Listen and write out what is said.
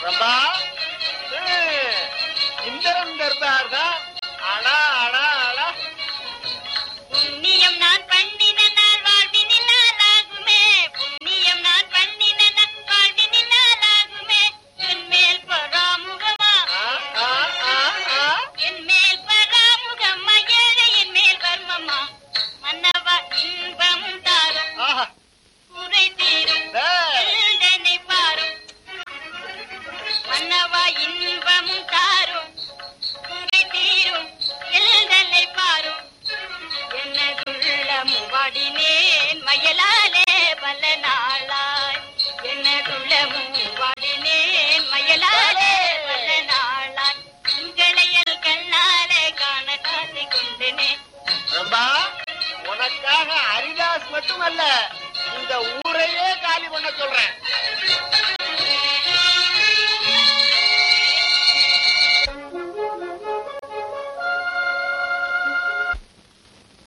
ரம்பா ம், இந்திரன் தர்பார் தான் அடா அடா அடா புண்ணியம் நான் பண்ணின நாள் வாழ்வினில் நாளாகுமே புண்ணியம் நான் பண்ணின நாள் வாழ்வினில் நாளாகுமே என் மேல் பராமுகமா ஆ, ஆ, ஆ, ஆ. என் மேல் பராமுகமா ஏழையின் மேல் வர்மமா மன்னவா இன்பமும் தாரும் ஆஹா. குறை தீரும் டேய். எழுதனை பாரும் மன்னவா இன்பமும் தாரும் குறை தீரும் எழுதனை பாரும் என்னதுள்ளமும் வாடினேன் மயலாலே பல நாளாய் என்னதுள்ளமும் வாடினேன் மயலாலே பல நாளாய் உங்களையல் கண்ணாலே காண காசி கொண்டனே ரம்பா உனக்காக ஹரிதாஸ் மட்டுமல்ல இந்த ஊரையே காலி பண்ண சொல்றேன்